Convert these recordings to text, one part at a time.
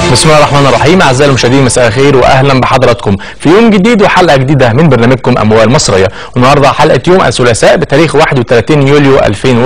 بسم الله الرحمن الرحيم اعزائي المشاهدين مساء الخير واهلا بحضراتكم في يوم جديد وحلقه جديده من برنامجكم اموال مصريه والنهارده حلقه يوم الثلاثاء بتاريخ 31 يوليو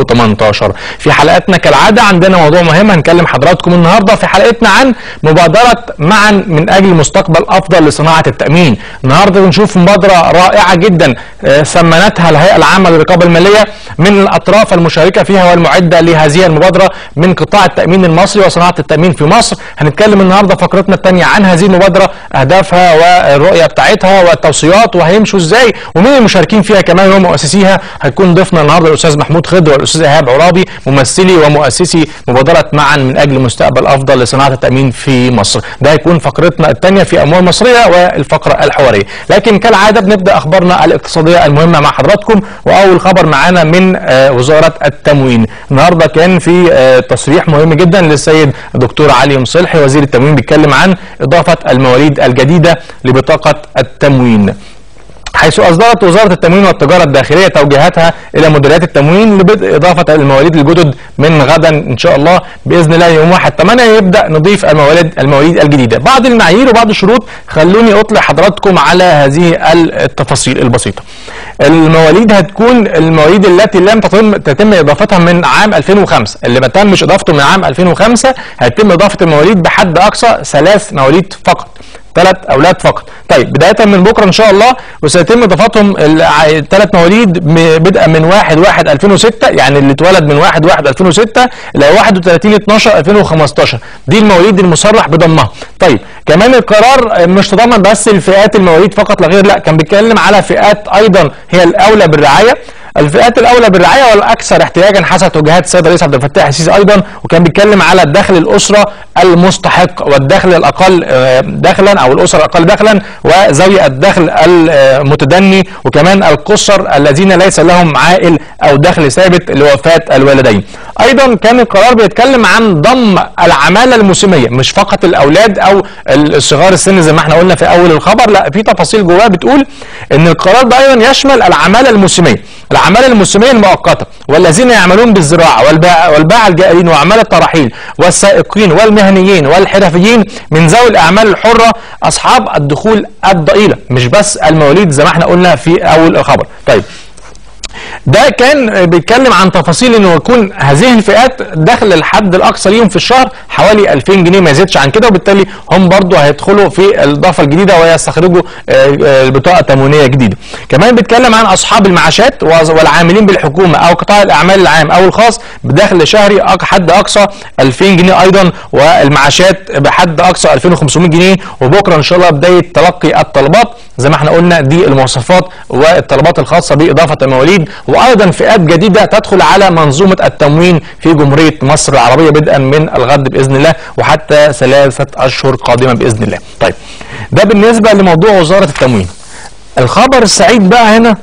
2018 في حلقاتنا كالعاده عندنا موضوع مهم هنكلم حضراتكم النهارده في حلقتنا عن مبادره معا من اجل مستقبل افضل لصناعه التامين النهارده بنشوف مبادره رائعه جدا آه، ثمنتها الهيئه العامه للرقابه الماليه من الاطراف المشاركه فيها والمعده لهذه المبادره من قطاع التامين المصري وصناعه التامين في مصر هنتكلم النهارده فقرتنا الثانيه عن هذه المبادره اهدافها والرؤيه بتاعتها والتوصيات وهيمشوا ازاي ومين المشاركين فيها كمان ومؤسسيها هيكون ضيفنا النهارده الاستاذ محمود خضر والاستاذ ايهاب عرابي ممثلي ومؤسسي مبادره معا من اجل مستقبل افضل لصناعه التامين في مصر ده هيكون فقرتنا الثانيه في اموال مصريه والفقره الحواريه لكن كالعاده بنبدا اخبارنا الاقتصاديه المهمه مع حضراتكم واول خبر معانا من آه، وزاره التموين النهارده كان في آه، تصريح مهم جدا للسيد الدكتور علي مصلحي وزير التموين بيتكلم عن اضافه المواليد الجديده لبطاقه التموين حيث أصدرت وزارة التموين والتجارة الداخلية توجيهاتها إلى مديريات التموين لبدء إضافة المواليد الجدد من غدا إن شاء الله بإذن الله يوم 1 8 يبدأ نضيف المواليد المواليد الجديدة بعض المعايير وبعض الشروط خلوني أطلع حضراتكم على هذه التفاصيل البسيطة المواليد هتكون المواليد التي لم تتم تتم اضافتها من عام 2005 اللي ما تمش اضافته من عام 2005 هيتم اضافه المواليد بحد اقصى ثلاث مواليد فقط ثلاث اولاد فقط طيب بدايه من بكره ان شاء الله وسيتم اضافتهم الثلاث مواليد م- بدءا من 1 1 2006 يعني اللي اتولد من 1 1 2006 ل 31 12 2015 دي المواليد المصرح بضمها طيب كمان القرار مش تضمن بس الفئات المواليد فقط لا غير لا كان بيتكلم على فئات ايضا هي الاولى بالرعايه الفئات الاولى بالرعايه والاكثر احتياجا حسب توجيهات السيد الرئيس عبد الفتاح السيسي ايضا وكان بيتكلم على دخل الاسره المستحق والدخل الاقل آه، دخلا او الاسر الاقل دخلا وذوي الدخل المتدني وكمان القصر الذين ليس لهم عائل او دخل ثابت لوفاه الوالدين. ايضا كان القرار بيتكلم عن ضم العماله الموسميه مش فقط الاولاد او الصغار السن زي ما احنا قلنا في اول الخبر لا في تفاصيل جواه بتقول ان القرار ده ايضا يشمل العماله الموسميه العماله الموسميه المؤقته والذين يعملون بالزراعه والباع والباعة الجائلين وعمال التراحيل والسائقين والمهنيين والحرفيين من ذوي الاعمال الحره اصحاب الدخول الضئيله مش بس المواليد زي ما احنا قلنا في اول الخبر طيب ده كان بيتكلم عن تفاصيل انه يكون هذه الفئات دخل الحد الاقصى ليهم في الشهر حوالي 2000 جنيه ما يزيدش عن كده وبالتالي هم برضو هيدخلوا في الاضافه الجديده ويستخرجوا آه، آه، البطاقه تموينيه جديده. كمان بيتكلم عن اصحاب المعاشات وز- والعاملين بالحكومه او قطاع الاعمال العام او الخاص بدخل شهري أق- حد اقصى 2000 جنيه ايضا والمعاشات بحد اقصى 2500 جنيه وبكره ان شاء الله بدايه تلقي الطلبات زي ما احنا قلنا دي المواصفات والطلبات الخاصه باضافه المواليد وايضا فئات جديده تدخل على منظومه التموين في جمهوريه مصر العربيه بدءا من الغد باذن الله وحتى ثلاثه اشهر قادمه باذن الله. طيب ده بالنسبه لموضوع وزاره التموين. الخبر السعيد بقى هنا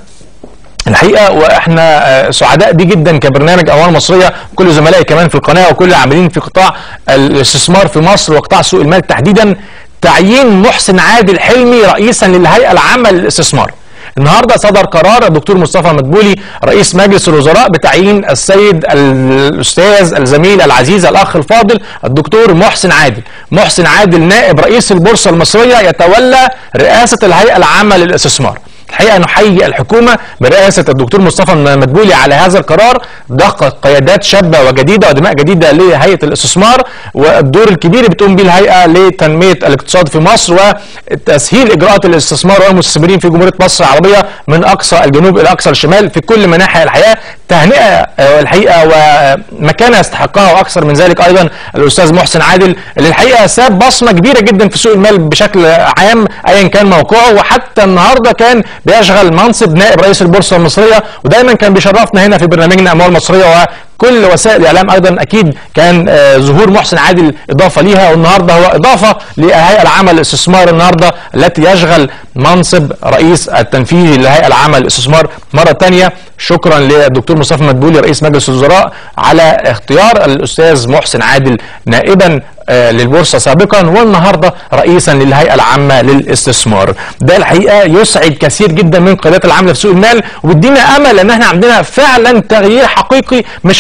الحقيقه واحنا آه، سعداء بيه جدا كبرنامج اموال مصريه كل زملائي كمان في القناه وكل العاملين في قطاع الاستثمار في مصر وقطاع سوق المال تحديدا تعيين محسن عادل حلمي رئيسا للهيئه العامه للاستثمار. النهارده صدر قرار الدكتور مصطفى مدبولي رئيس مجلس الوزراء بتعيين السيد الاستاذ الزميل العزيز الاخ الفاضل الدكتور محسن عادل محسن عادل نائب رئيس البورصه المصريه يتولى رئاسه الهيئه العامه للاستثمار الحقيقه نحيي الحكومه برئاسه الدكتور مصطفى مدبولي على هذا القرار ضخ قيادات شابه وجديده ودماء جديده لهيئه الاستثمار والدور الكبير اللي بتقوم به الهيئه لتنميه الاقتصاد في مصر وتسهيل اجراءات الاستثمار والمستثمرين في جمهوريه مصر العربيه من اقصى الجنوب الى اقصى الشمال في كل مناحي الحياه تهنئه آه، الحقيقه ومكانه يستحقها واكثر من ذلك ايضا الاستاذ محسن عادل اللي الحقيقه ساب بصمه كبيره جدا في سوق المال بشكل عام ايا كان موقعه وحتى النهارده كان بيشغل منصب نائب رئيس البورصه المصريه ودايما كان بيشرفنا هنا في برنامجنا اموال مصريه كل وسائل الاعلام ايضا اكيد كان آه، ظهور محسن عادل اضافه ليها والنهارده هو اضافه للهيئه العامه للاستثمار النهارده التي يشغل منصب رئيس التنفيذي للهيئه العامه للاستثمار مره ثانيه شكرا للدكتور مصطفى مدبولي رئيس مجلس الوزراء على اختيار الاستاذ محسن عادل نائبا آه، للبورصه سابقا والنهارده رئيسا للهيئه العامه للاستثمار ده الحقيقه يسعد كثير جدا من قيادات العامله في سوق المال وبيدينا امل ان احنا عندنا فعلا تغيير حقيقي مش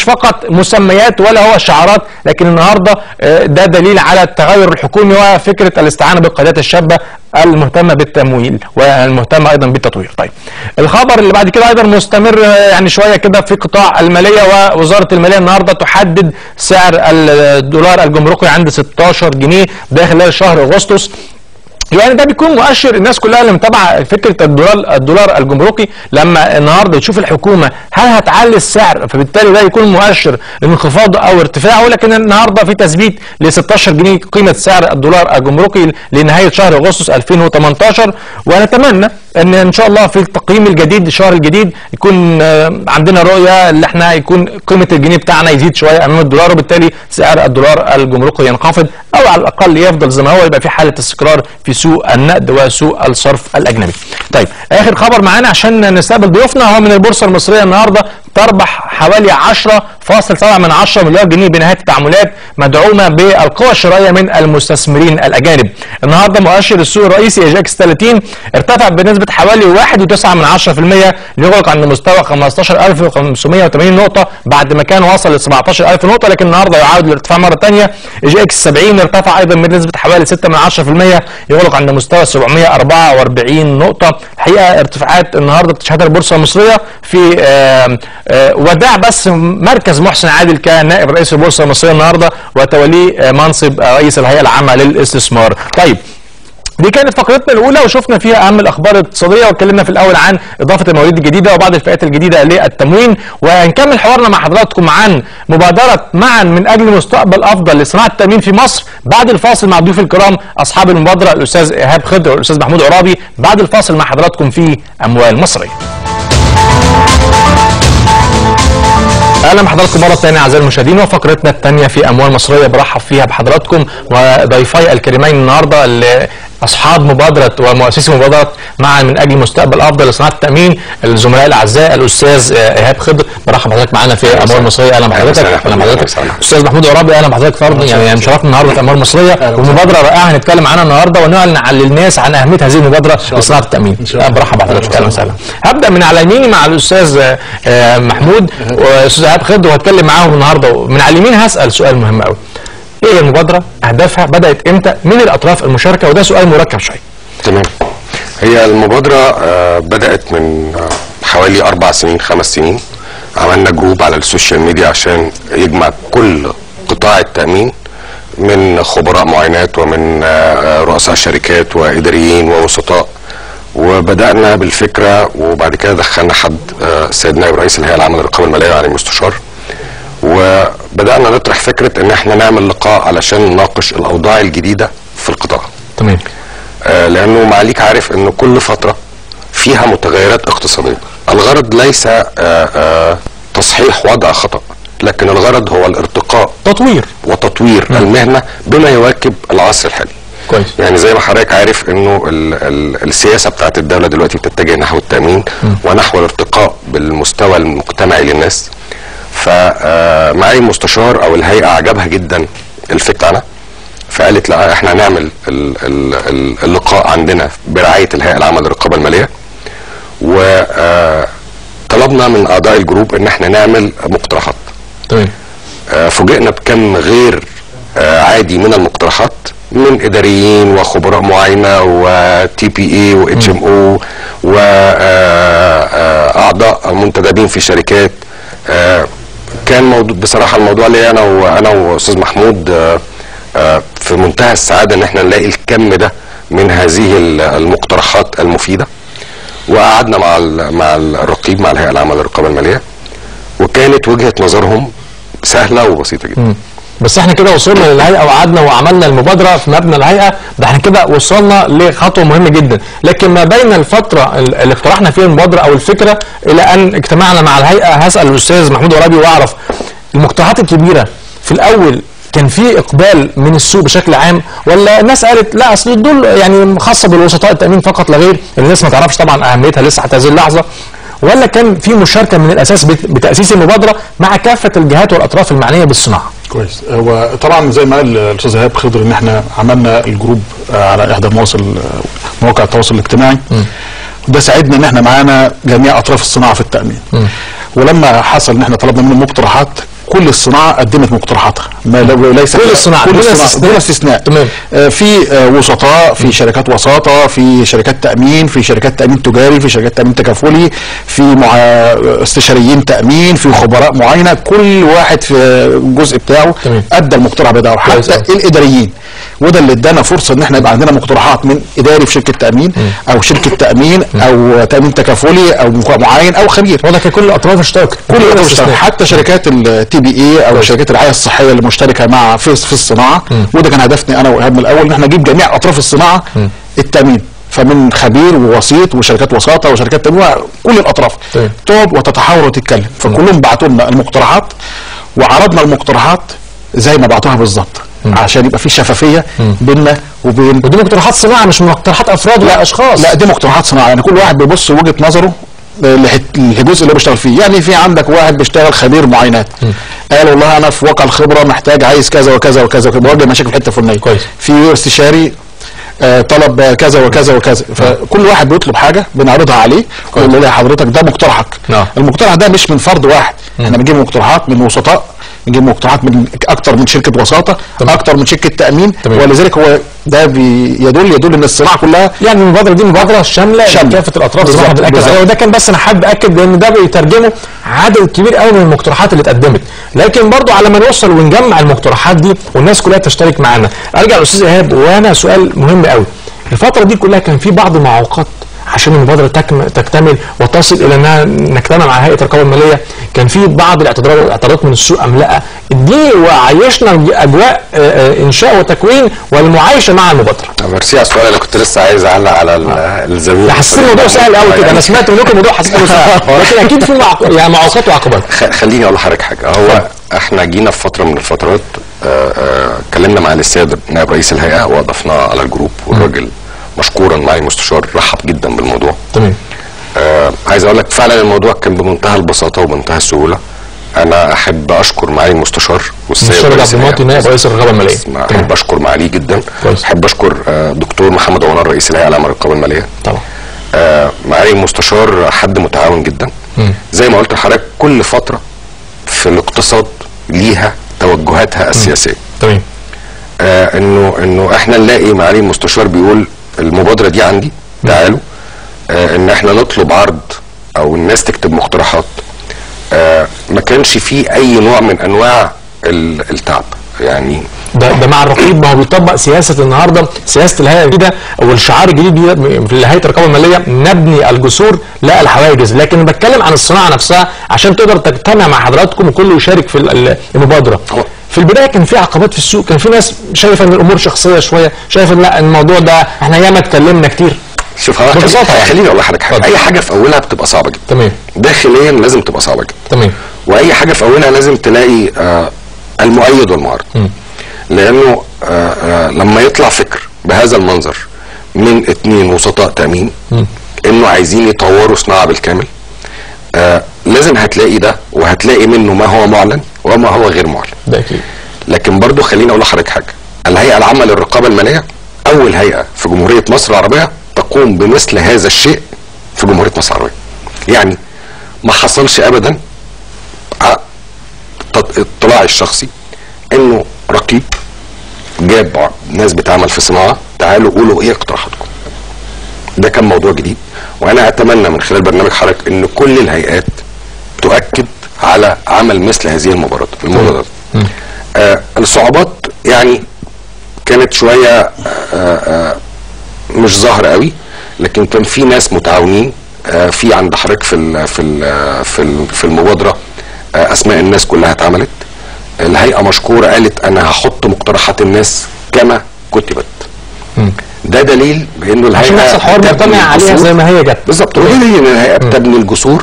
فقط مسميات ولا هو شعارات لكن النهارده آه، ده دليل على التغير الحكومي وفكره الاستعانه بالقيادات الشابه المهتمه بالتمويل والمهتمه ايضا بالتطوير. طيب الخبر اللي بعد كده ايضا مستمر آه، يعني شويه كده في قطاع الماليه ووزاره الماليه النهارده تحدد سعر الدولار الجمركي عند 16 جنيه داخل شهر اغسطس يعني ده بيكون مؤشر الناس كلها اللي متابعه فكره الدولار الدولار الجمركي لما النهارده تشوف الحكومه هل هتعلي السعر فبالتالي ده يكون مؤشر لانخفاضه او ارتفاعه لكن النهارده في تثبيت ل 16 جنيه قيمه سعر الدولار الجمركي لنهايه شهر اغسطس 2018 ونتمنى ان ان شاء الله في التقييم الجديد الشهر الجديد يكون آه، عندنا رؤيه اللي احنا يكون قيمه الجنيه بتاعنا يزيد شويه امام الدولار وبالتالي سعر الدولار الجمركي ينخفض او على الاقل يفضل زي ما هو يبقى في حاله استقرار في سوق النقد وسوق الصرف الاجنبي. طيب اخر خبر معانا عشان نستقبل ضيوفنا هو من البورصه المصريه النهارده تربح حوالي 10.7 من 10 مليار جنيه بنهايه التعاملات مدعومه بالقوى الشرائيه من المستثمرين الاجانب. النهارده مؤشر السوق الرئيسي ايجاكس 30 ارتفع بنسبه حوالي 1.9 من 10% ليغلق عند مستوى 15580 نقطه بعد ما كان وصل ل 17000 نقطه لكن النهارده يعاود الارتفاع مره ثانيه ايجاكس 70 ارتفع ايضا بنسبه حوالي 6 من 10% يغلق عند مستوى 744 نقطه الحقيقه ارتفاعات النهارده بتشهدها البورصه المصريه في آه، آه، وداع بس مركز محسن عادل كنائب رئيس البورصه المصريه النهارده وتوليه آه، منصب آه، رئيس الهيئه العامه للاستثمار طيب دي كانت فقرتنا الاولى وشفنا فيها اهم الاخبار الاقتصاديه واتكلمنا في الاول عن اضافه الموارد الجديده وبعض الفئات الجديده للتموين وهنكمل حوارنا مع حضراتكم عن مبادره معا من اجل مستقبل افضل لصناعه التامين في مصر بعد الفاصل مع ضيوف الكرام اصحاب المبادره الاستاذ ايهاب خضر والاستاذ محمود عرابي بعد الفاصل مع حضراتكم في اموال مصريه اهلا بحضراتكم مره ثانيه اعزائي المشاهدين وفقرتنا الثانيه في اموال مصريه برحب فيها بحضراتكم وضيفي الكريمين النهارده اللي اصحاب مبادره ومؤسسي مبادره معا من اجل مستقبل افضل لصناعه التامين الزملاء الاعزاء الاستاذ آه، ايهاب خضر برحب بحضرتك معانا في اموال مصريه اهلا بحضرتك اهلا بحضرتك استاذ محمود عرابي اهلا بحضرتك برضه يعني مشرفنا النهارده في اموال مصريه ومبادره رائعه هنتكلم عنها النهارده ونعلن عن للناس عن اهميه هذه المبادره لصناعه التامين شاء الله. برحب بحضرتك اهلا وسهلا هبدا من على يميني مع الاستاذ آه، آه، محمود والاستاذ ايهاب خضر وهتكلم معاهم النهارده من على اليمين هسال سؤال مهم قوي ايه هي المبادره اهدافها بدات امتى من الاطراف المشاركه وده سؤال مركب شويه تمام هي المبادرة آه، بدأت من آه، حوالي أربع سنين خمس سنين عملنا جروب على السوشيال ميديا عشان يجمع كل قطاع التأمين من خبراء معاينات ومن آه، رؤساء شركات وإداريين ووسطاء وبدأنا بالفكرة وبعد كده دخلنا حد آه، سيد نائب رئيس الهيئة العامة للرقابة المالية علي مستشار وبدأنا نطرح فكرة إن احنا نعمل لقاء علشان نناقش الأوضاع الجديدة في القطاع تمام آه، لانه معاليك عارف ان كل فتره فيها متغيرات اقتصاديه الغرض ليس آه، آه، تصحيح وضع خطا لكن الغرض هو الارتقاء تطوير وتطوير المهنه بما يواكب العصر الحالي كويس يعني زي ما حضرتك عارف انه ال ال السياسه بتاعت الدوله دلوقتي بتتجه نحو التامين ونحو الارتقاء بالمستوى المجتمعي للناس فمعالي المستشار او الهيئه عجبها جدا الفكره بتاعنا فقالت لا احنا هنعمل ال ال ال اللقاء عندنا برعايه الهيئه العامه للرقابه الماليه وطلبنا من اعضاء الجروب ان احنا نعمل مقترحات تمام آه، فوجئنا بكم غير آه، عادي من المقترحات من اداريين وخبراء معاينه وتي بي اي واتش ام او واعضاء منتدبين في شركات آه، كان موضوع بصراحه الموضوع لي انا وانا واستاذ محمود آه، آه، في منتهى السعاده ان احنا نلاقي الكم ده من هذه المقترحات المفيده وقعدنا مع ال- مع الرقيب مع الهيئه العامه للرقابه الماليه وكانت وجهه نظرهم سهله وبسيطه جدا بس احنا كده وصلنا للهيئه وقعدنا وعملنا المبادره في مبنى الهيئه ده احنا كده وصلنا لخطوه مهمه جدا لكن ما بين الفتره ال- اللي اقترحنا فيها المبادره او الفكره الى ان اجتمعنا مع الهيئه هسال الاستاذ محمود ورابي واعرف المقترحات الكبيره في الاول كان في اقبال من السوق بشكل عام ولا الناس قالت لا اصل دول يعني خاصه بالوسطاء التامين فقط لا غير الناس ما تعرفش طبعا اهميتها لسه حتى هذه اللحظه ولا كان في مشاركه من الاساس بت- بتاسيس المبادره مع كافه الجهات والاطراف المعنيه بالصناعه كويس هو طبعا زي ما قال الاستاذ ايهاب خضر ان احنا عملنا الجروب آه، على احدى مواصل آه، مواقع التواصل الاجتماعي وده ساعدنا ان احنا معانا جميع اطراف الصناعه في التامين ولما حصل ان احنا طلبنا منهم مقترحات كل الصناعه قدمت مقترحاتها ما لو ليس كل الصناعة، كل دون الصناعه استثناء. دون استثناء تمام. آه، في آه، وسطاء في شركات وساطه في شركات تامين في شركات تامين تجاري في شركات تامين تكافلي في مع استشاريين تامين في خبراء معينه كل واحد في الجزء بتاعه تمام. ادى المقترح بتاعه كويس حتى أوي. الاداريين وده اللي ادانا فرصه ان احنا يبقى عندنا مقترحات من اداري في شركه تامين او شركه تامين او تامين تكافلي او معين او خبير واضح كل الاطراف اشتركت كل بدون الاطراف استثناء. اشتغل حتى شركات التي بي اي او كويس. شركات الرعايه الصحيه اللي مشتركه مع في في الصناعه وده كان هدفني انا وايهاب من الاول ان احنا نجيب جميع اطراف الصناعه التامين فمن خبير ووسيط وشركات وساطه وشركات تامين كل الاطراف طيب. تقعد وتتحاور وتتكلم فكلهم بعتوا لنا المقترحات وعرضنا المقترحات زي ما بعتوها بالظبط عشان يبقى في شفافيه بيننا وبين ودي مقترحات صناعه مش مقترحات افراد ولا اشخاص لا دي مقترحات صناعه يعني كل واحد بيبص وجهه نظره لحت- للجزء اللي هو بيشتغل فيه يعني في عندك واحد بيشتغل خبير معاينات قال والله انا في واقع الخبره محتاج عايز كذا وكذا وكذا وكذا بواجه مشاكل في الحته الفلانيه كويس. في استشاري آه، طلب كذا وكذا وكذا فكل واحد بيطلب حاجه بنعرضها عليه ونقول له حضرتك ده مقترحك نعم. المقترح ده مش من فرد واحد احنا بنجيب مقترحات من وسطاء بنجيب مقترحات من اكتر من شركه وساطه تمام. اكتر من شركه تامين تمام. ولذلك هو ده بيدل يدل ان الصناعه كلها يعني المبادره دي مبادره شامله شاملة. لكافه الاطراف زي ما بالظبط، احنا بنأكد بالظبط. عليها وده كان بس انا حابب اكد لان ده بيترجمه عدد كبير قوي من المقترحات اللي اتقدمت لكن برضو على ما نوصل ونجمع المقترحات دي والناس كلها تشترك معانا ارجع للاستاذ ايهاب وانا سؤال مهم قوي الفتره دي كلها كان في بعض المعوقات عشان المبادره تكم- تكتمل وتصل الى انها نجتمع مع هيئه الرقابه الماليه كان في بعض الاعتراضات الاعتراضات من السوق ام لا دي وعيشنا اجواء آه، آه، انشاء وتكوين والمعايشه مع المبادره ميرسي على السؤال انا كنت لسه عايز اعلق على ال- الزميل لا حسيت الموضوع سهل قوي كده انا سمعت منكم الموضوع حسيت انه سهل لكن اكيد في معق... يعني معوقات وعقبات خ- خليني اقول لحضرتك حاجه هو احنا جينا في فتره من الفترات آه، آه، اتكلمنا مع السيد نائب رئيس الهيئه واضفناه على الجروب والراجل مشكورا معي المستشار رحب جدا بالموضوع تمام آه عايز اقول لك فعلا الموضوع كان بمنتهى البساطه وبمنتهى السهوله انا احب اشكر معالي المستشار والسيد المستشار رئيس عبد المعطي الهيئة. نائب رئيس الرقابه الماليه ما تمام. احب اشكر معاليه جدا كويس. احب اشكر آه، دكتور محمد عمر رئيس الهيئه العامه للرقابه الماليه طبعا آه، معالي المستشار حد متعاون جدا مم. زي ما قلت لحضرتك كل فتره في الاقتصاد ليها توجهاتها السياسيه تمام آه انه انه احنا نلاقي معالي المستشار بيقول المبادره دي عندي تعالوا آه ان احنا نطلب عرض او الناس تكتب مقترحات آه ما كانش فيه اي نوع من انواع ال- التعب يعني ده ده مع الرقيب ما هو بيطبق سياسه النهارده سياسه الهيئه الجديده او الشعار الجديد دي في هيئه الرقابه الماليه نبني الجسور لا الحواجز لكن بتكلم عن الصناعه نفسها عشان تقدر تجتمع مع حضراتكم وكله يشارك في ال- ال- المبادره هو- في البدايه كان في عقبات في السوق كان في ناس شايفه ان الامور شخصيه شويه شايفه ان لا الموضوع ده احنا ياما اتكلمنا كتير شوف هو ببساطة خليني- يعني. خليني اقول لحضرتك حاجه اتفضل. اي حاجه في اولها بتبقى صعبه جدا تمام داخليا لازم تبقى صعبه جدا تمام واي حاجه في اولها لازم تلاقي آه المؤيد والمعارض لانه آه آه لما يطلع فكر بهذا المنظر من اتنين وسطاء تامين انه عايزين يطوروا صناعه بالكامل آه لازم هتلاقي ده وهتلاقي منه ما هو معلن وما هو غير معلن ده اكيد لكن برضو خليني اقول لحضرتك حاجه الهيئه العامه للرقابه الماليه اول هيئه في جمهوريه مصر العربيه تقوم بمثل هذا الشيء في جمهوريه مصر العربيه يعني ما حصلش ابدا ع- تط- اطلاعي الشخصي انه رقيب جاب ع- ناس بتعمل في صناعه تعالوا قولوا ايه اقتراحاتكم ده كان موضوع جديد وانا اتمنى من خلال برنامج حضرتك ان كل الهيئات تؤكد على عمل مثل هذه المباراه المبادرات آه الصعوبات يعني كانت شويه آه آه مش ظاهره قوي لكن كان في ناس متعاونين آه في عند حضرتك في ال في ال في ال في المبادره آه اسماء الناس كلها اتعملت الهيئه مشكوره قالت انا هحط مقترحات الناس كما كتبت ده دليل بانه الهيئه عشان يحصل حوار بتبني مجتمع عليها الجسور. زي ما هي جت بالظبط وده دليل ان الهيئه بتبني الجسور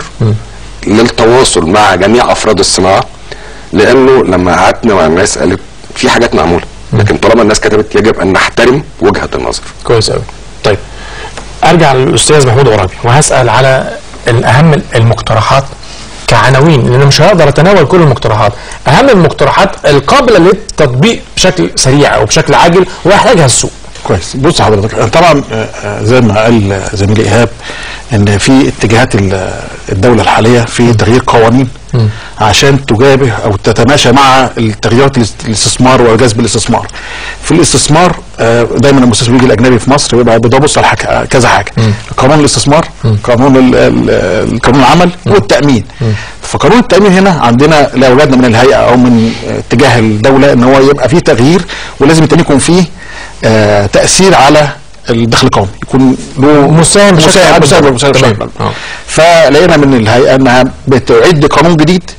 للتواصل مع جميع افراد الصناعه لانه لما قعدنا مع الناس قالت في حاجات معموله لكن طالما الناس كتبت يجب ان نحترم وجهه النظر كويس قوي طيب ارجع للاستاذ محمود غرابي وهسال على الاهم المقترحات كعناوين لان مش هقدر اتناول كل المقترحات اهم المقترحات القابله للتطبيق بشكل سريع او بشكل عاجل ويحتاجها السوق كويس بص حضرتك طبعا آه، آه، زي ما قال آه، زميلي ايهاب ان في اتجاهات ال- الدوله الحاليه في تغيير قوانين عشان تجابه او تتماشى مع التغييرات الاست- الاستثمار وجذب الاستثمار في الاستثمار آه، دايما المستثمر بيجي الاجنبي في مصر بيبقى بيبص على حاجة كذا حاجه قانون الاستثمار قانون ال- ال- قانون العمل والتامين فقانون التامين هنا عندنا لو وجدنا من الهيئه او من آه، اتجاه الدوله ان هو يبقى فيه تغيير ولازم التامين يكون فيه آه، تاثير على الدخل القومي يكون له مساهم بشكل مساهم أكبر. مساهم مساهم تمام. بشكل أكبر. آه. فلقينا من الهيئه انها بتعد قانون جديد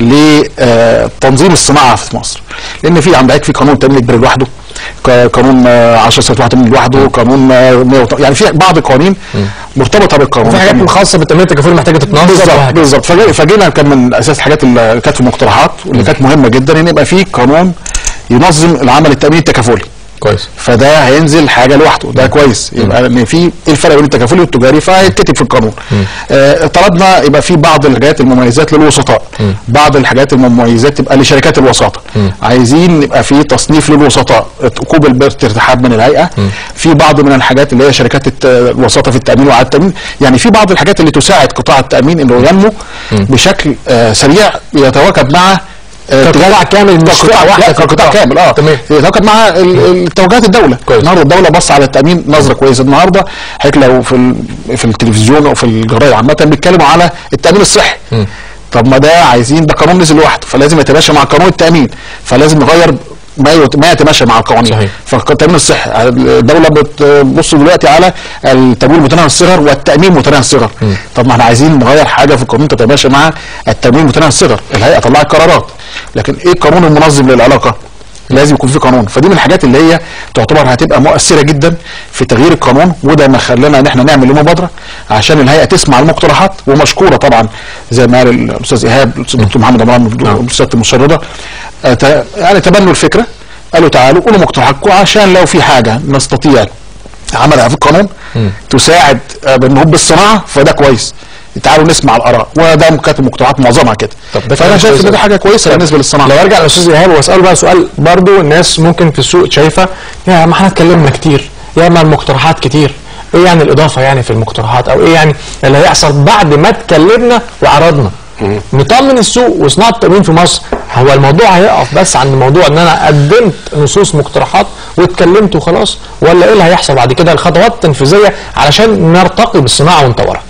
لتنظيم الصناعه في مصر لان في عندك في قانون التامين الاجباري لوحده ق- قانون آه، 10 سنوات 81 لوحده قانون آه، 100 يعني في بعض القوانين مرتبطه بالقانون في حاجات التامين. خاصه بالتنميه التكافليه محتاجه تتنظم بالظبط وهكذا. بالظبط فجي- فجينا كان من اساس الحاجات اللي كانت في المقترحات واللي كانت مهمه جدا ان يبقى في قانون ينظم العمل التاميني التكافلي كويس فده هينزل حاجه لوحده ده كويس يبقى ان في ايه الفرق بين التكافلي والتجاري فهيتكتب في القانون آه طلبنا يبقى في بعض الحاجات المميزات للوسطاء بعض الحاجات المميزات تبقى لشركات الوساطه عايزين يبقى في تصنيف للوسطاء قوبل بارتحاب من الهيئه في بعض من الحاجات اللي هي شركات الت- الوساطه في التامين وعلى التامين يعني في بعض الحاجات اللي تساعد قطاع التامين انه ينمو بشكل آه سريع يتواكب مع آه، كقطاع كامل مش كقطاع قطاع واحدة لا، في كقطاع القطاع. كامل اه تمام. يتواكب مع ال- ال- توجيهات الدوله كويس. النهارده الدوله بص على التامين نظره كويسه النهارده حضرتك لو في ال- في التلفزيون او في الجرايد عامه بيتكلموا على التامين الصحي طب ما ده عايزين ده قانون نزل لوحده فلازم يتماشى مع قانون التامين فلازم نغير ما يت- ما يتماشى مع القوانين صحيح. فالتامين الصحي الدوله بتبص دلوقتي على التمويل متناهي الصغر والتامين متناهي الصغر طب ما احنا عايزين نغير حاجه في القانون تتماشى مع التمويل متناهي الصغر الهيئه طلعت قرارات لكن ايه القانون المنظم للعلاقه لازم يكون في قانون فدي من الحاجات اللي هي تعتبر هتبقى مؤثره جدا في تغيير القانون وده ما خلانا ان احنا نعمل مبادره عشان الهيئه تسمع المقترحات ومشكوره طبعا زي ما قال الاستاذ ايهاب الاستاذ الدكتور محمد عمران الاستاذ المشرده آه، ت- يعني تبنوا الفكره قالوا تعالوا قولوا مقترحاتكم عشان لو في حاجه نستطيع عملها في القانون تساعد آه، بالنهوض بالصناعه فده كويس تعالوا نسمع الاراء وده كانت المقترحات معظمها كده طب ده فانا كلام شايف كويس ان دي أوي. حاجه كويسه بالنسبه للصناعه لو ارجع للاستاذ ايهاب واساله بقى سؤال برضو الناس ممكن في السوق شايفه يا ما احنا اتكلمنا كتير يا ما المقترحات كتير ايه يعني الاضافه يعني في المقترحات او ايه يعني اللي هيحصل بعد ما اتكلمنا وعرضنا نطمن السوق وصناعه التامين في مصر هو الموضوع هيقف بس عند موضوع ان انا قدمت نصوص مقترحات واتكلمت وخلاص ولا ايه اللي هيحصل بعد كده الخطوات التنفيذيه علشان نرتقي بالصناعه ونطورها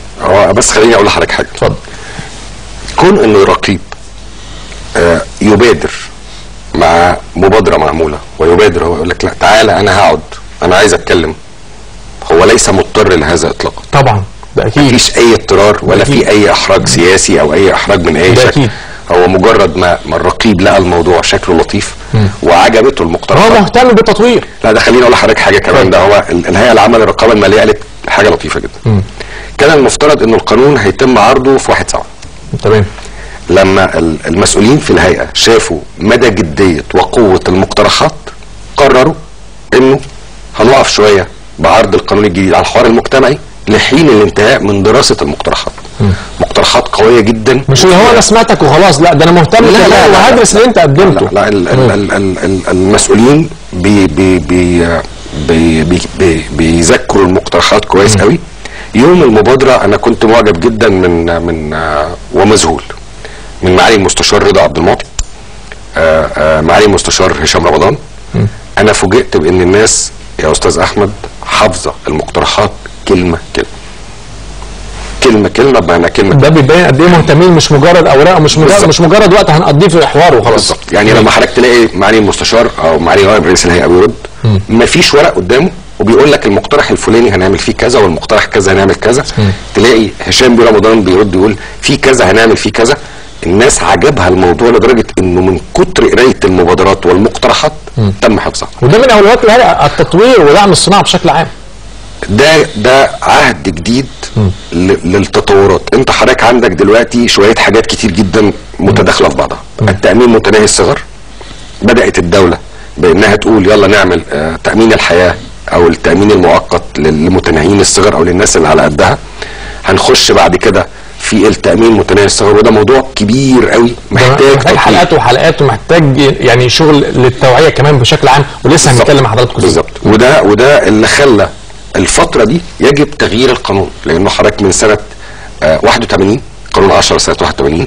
هو بس خليني اقول لحضرتك حاجه اتفضل كون انه رقيب آه، يبادر مع مبادره معموله ويبادر هو يقول لك لا تعالى انا هقعد انا عايز اتكلم هو ليس مضطر لهذا اطلاقا طبعا ده اكيد مفيش اي اضطرار ولا أكيد. في اي احراج سياسي او اي احراج من اي ده شكل أكيد. هو مجرد ما ما الرقيب لقى الموضوع شكله لطيف وعجبته هو المقترحات مهتم بالتطوير لا ده خليني اقول لحضرتك حاجه كمان ده هو ال- الهيئه العامه للرقابه الماليه قالت حاجه لطيفه جدا كان المفترض انه القانون هيتم عرضه في 1 7 تمام لما ال- المسؤولين في الهيئه شافوا مدى جديه وقوه المقترحات قرروا انه هنقف شويه بعرض القانون الجديد على الحوار المجتمعي لحين الانتهاء من دراسه المقترحات مقترحات قويه جدا مش اللي هو انا سمعتك وخلاص لا ده انا مهتم لا، لا، كمان لا، لا. وهدرس اللي انت قدمته لا لا ال ال ال ال ال المسؤولين بي بي بي بي بي بي بيذاكروا المقترحات كويس قوي يوم المبادره انا كنت معجب جدا من من آه، ومذهول من معالي المستشار رضا عبد المعطي آه، آه، معالي المستشار هشام رمضان انا فوجئت بان الناس يا استاذ احمد حافظه المقترحات كلمه كلمه كلمه كلمه بمعنى كلمه ده بيبين قد ايه مهتمين مش مجرد اوراق مش مجرد بالظبط. مش مجرد وقت هنقضيه في حوار وخلاص بالظبط يعني لما حضرتك تلاقي معالي المستشار او معالي نائب رئيس الهيئه بيرد مفيش ورق قدامه وبيقول لك المقترح الفلاني هنعمل فيه كذا والمقترح كذا هنعمل كذا تلاقي هشام بيه رمضان بيرد يقول في كذا هنعمل فيه كذا الناس عجبها الموضوع لدرجه انه من كتر قرايه المبادرات والمقترحات تم حفظها وده من اولويات الهيئه التطوير ودعم الصناعه بشكل عام ده ده عهد جديد ل- للتطورات انت حضرتك عندك دلوقتي شويه حاجات كتير جدا متداخله في بعضها التامين متناهي الصغر بدات الدوله بانها تقول يلا نعمل آه، تامين الحياه او التامين المؤقت للمتناهيين الصغر او للناس اللي على قدها هنخش بعد كده في التامين متناهي الصغر وده موضوع كبير قوي محتاج محتاج تطوير. حلقات وحلقات ومحتاج يعني شغل للتوعيه كمان بشكل عام ولسه بالظبط. هنتكلم مع حضراتكم فيه. بالظبط وده وده اللي خلى الفتره دي يجب تغيير القانون لانه حضرتك من سنه آه 81 قانون 10 سنه 81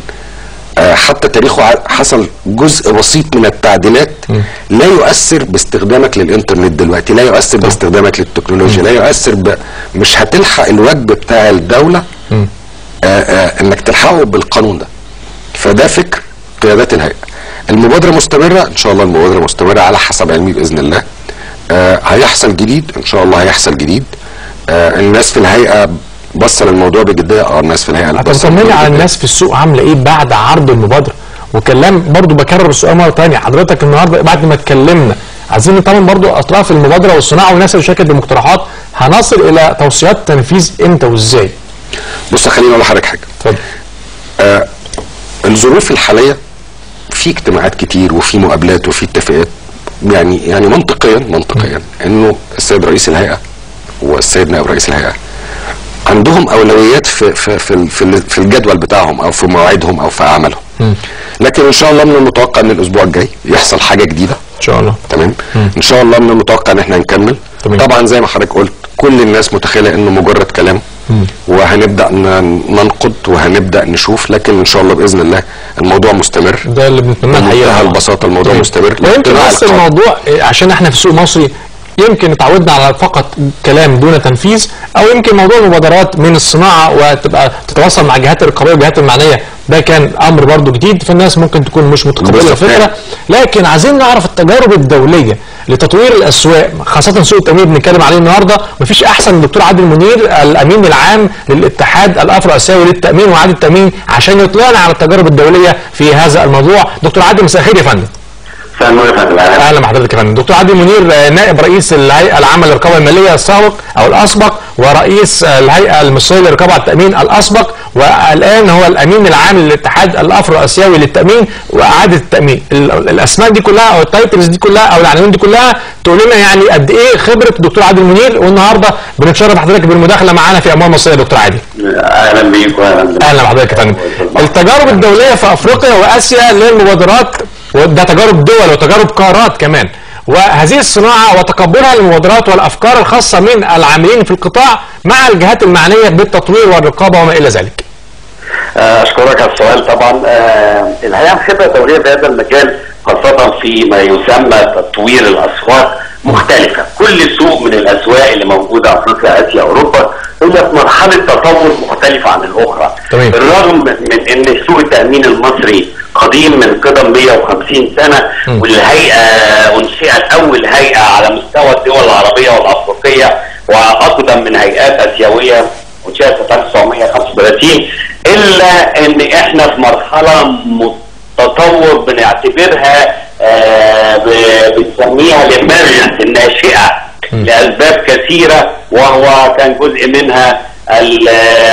آه حتى تاريخه ع- حصل جزء بسيط من التعديلات لا يؤثر باستخدامك للانترنت دلوقتي لا يؤثر باستخدامك للتكنولوجيا لا يؤثر ب... مش هتلحق الواجب بتاع الدوله آه آه انك تلحقه بالقانون ده فده فكر قيادات الهيئه المبادره مستمره ان شاء الله المبادره مستمره على حسب علمي باذن الله آه هيحصل جديد ان شاء الله هيحصل جديد آه الناس في الهيئه بص للموضوع بجديه اه الناس في الهيئه طب بص طمني للموضوع على بجدية. الناس في السوق عامله ايه بعد عرض المبادره وكلام برضو بكرر السؤال مره ثانيه حضرتك النهارده بعد ما اتكلمنا عايزين نطمن برضو اطراف المبادره والصناعه والناس اللي شاركت بالمقترحات هنصل الى توصيات تنفيذ امتى وازاي؟ بص خليني اقول لحضرتك حاجه اتفضل آه الظروف الحاليه في اجتماعات كتير وفي مقابلات وفي اتفاقات يعني يعني منطقيا منطقيا انه السيد رئيس الهيئه والسيد نائب رئيس الهيئه عندهم اولويات في في في ال- في ال- في الجدول بتاعهم او في مواعيدهم او في اعمالهم لكن ان شاء الله من المتوقع ان الاسبوع الجاي يحصل حاجه جديده ان شاء الله تمام ان شاء الله من المتوقع ان احنا نكمل تمام. طبعا زي ما حضرتك قلت كل الناس متخيله انه مجرد كلام وهنبدا ن- ننقد وهنبدا نشوف لكن ان شاء الله باذن الله الموضوع مستمر ده اللي بنتمناه الحقيقه بمنتهى طبعاً. البساطه الموضوع تمام. مستمر ويمكن لاقتناع بس القوم. الموضوع إيه، عشان احنا في السوق المصري يمكن اتعودنا على فقط كلام دون تنفيذ او يمكن موضوع المبادرات من الصناعه وتبقى تتواصل مع الجهات الرقابيه والجهات المعنيه ده كان امر برضو جديد فالناس ممكن تكون مش متقبله بالظبط. الفكره لكن عايزين نعرف التجارب الدوليه لتطوير الاسواق خاصه سوق التموين بنتكلم عليه النهارده مفيش احسن من الدكتور عادل منير الامين العام للاتحاد الافرو اسيوي للتامين وعادل التامين عشان يطلعنا على التجارب الدوليه في هذا الموضوع دكتور عادل مساء الخير يا فندم فنور يا فندم أهلا. اهلا بحضرتك يا فندم دكتور عادل منير آه، نائب رئيس الهيئه العامه للرقابه الماليه السابق او الاسبق ورئيس آه، الهيئه المصريه للرقابه على التامين الاسبق والان هو الامين العام للاتحاد الافرو اسيوي للتامين واعاده التامين ال- الاسماء دي كلها او التايتلز دي كلها او العناوين دي كلها تقول لنا يعني قد ايه خبره الدكتور عادل منير والنهارده بنتشرف حضرتك بالمداخله معانا في اموال مصريه يا دكتور عادل اهلا بيك واهلا بك. اهلا بحضرتك يا فندم التجارب الدوليه في افريقيا واسيا للمبادرات وده تجارب دول وتجارب قارات كمان وهذه الصناعه وتقبلها للمبادرات والافكار الخاصه من العاملين في القطاع مع الجهات المعنيه بالتطوير والرقابه وما الى ذلك. آه، اشكرك على السؤال طبعا آه، الحقيقه الخبره الدوليه في هذا المجال خاصه في ما يسمى تطوير الاسواق مختلفه كل سوق من الاسواق اللي موجوده افريقيا اسيا اوروبا هي في مرحله تطور مختلفه عن الاخرى تمام. بالرغم من ان سوق التامين المصري قديم من قدم 150 سنه والهيئه انشئت اول هيئه على مستوى الدول العربيه والافريقيه واقدم من هيئات اسيويه انشئت في 1935 الا ان احنا في مرحله م- تطور بنعتبرها آه، ب- بنسميها الامرجنس الناشئه لاسباب كثيره وهو كان جزء منها ال-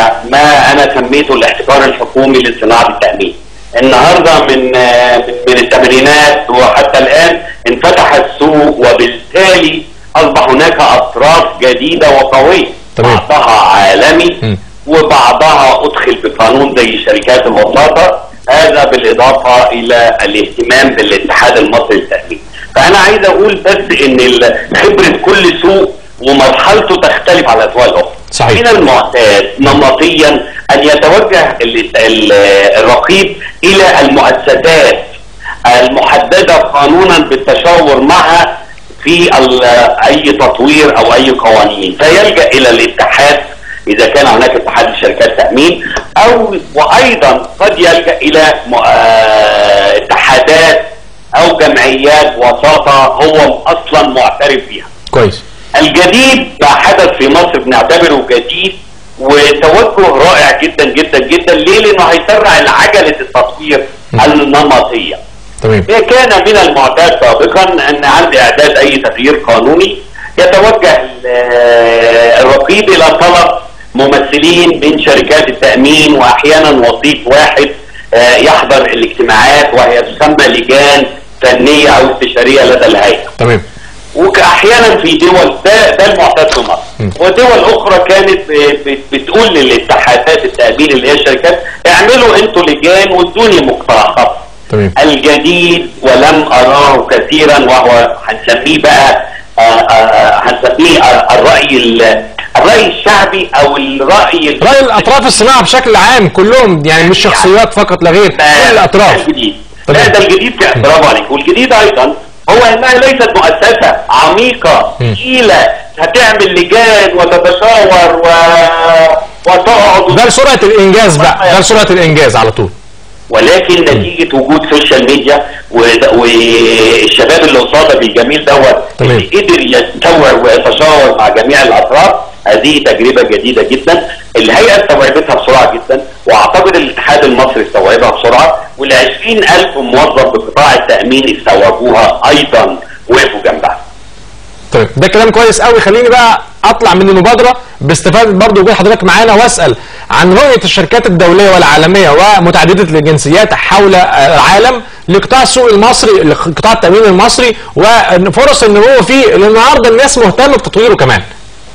ما انا سميته الاحتكار الحكومي لصناعه التامين. النهارده من آه، من الثمانينات وحتى الان انفتح السوق وبالتالي اصبح هناك اطراف جديده وقويه تمام. بعضها عالمي م. وبعضها ادخل بقانون زي شركات الوساطه هذا بالاضافه الى الاهتمام بالاتحاد المصري للتامين. فانا عايز اقول بس ان ال- خبره كل سوق ومرحلته تختلف على الاسواق الاخرى. صحيح. من المعتاد نمطيا ان يتوجه ال- ال- الرقيب الى المؤسسات المحدده قانونا بالتشاور معها في ال- اي تطوير او اي قوانين فيلجا الى الاتحاد اذا كان هناك اتحاد لشركات تامين او وايضا قد يلجا الى م- آه، اتحادات او جمعيات وساطه هو اصلا معترف بها كويس. الجديد ما حدث في مصر بنعتبره جديد وتوجه رائع جدا جدا جدا ليه؟ لانه هيسرع عجله التطوير النمطيه. تمام. هي كان من المعتاد سابقا ان عند اعداد اي تغيير قانوني يتوجه ال- الرقيب الى طلب ممثلين من شركات التامين واحيانا وسيط واحد آه، يحضر الاجتماعات وهي تسمى لجان فنيه او استشاريه لدى الهيئه. تمام. واحيانا في دول ده ده المعتاد في مصر ودول اخرى كانت ب- ب- بتقول للاتحادات التامين اللي هي الشركات اعملوا انتوا لجان وادوني مقترحات تمام. الجديد ولم اراه كثيرا وهو هنسميه بقى آه، آه، هنسميه آه، الراي ال- الراي الشعبي او الراي راي الاطراف الصناعه بشكل عام كلهم يعني مش شخصيات فقط لا غير كل ده الاطراف الجديد تمام. لا ده الجديد كان برافو عليك والجديد ايضا هو انها ليست مؤسسه عميقه ثقيله هتعمل لجان وتتشاور و... وتقعد ده لسرعه الانجاز بقى ده لسرعه الانجاز على طول ولكن نتيجه وجود سوشيال ميديا وده- والشباب اللي قصادك الجميل دوت تمام. اللي قدر يتشاور ويتشاور مع جميع الاطراف هذه تجربه جديده جدا الهيئه استوعبتها بسرعه جدا واعتقد الاتحاد المصري استوعبها بسرعه وال 20000 موظف بقطاع التامين استوعبوها ايضا وقفوا جنبها طيب ده كلام كويس قوي خليني بقى اطلع من المبادره باستفاده برضو وجود حضرتك معانا واسال عن رؤيه الشركات الدوليه والعالميه ومتعدده الجنسيات حول العالم لقطاع السوق المصري لقطاع التامين المصري وفرص النمو فيه لان النهارده الناس مهتمه بتطويره كمان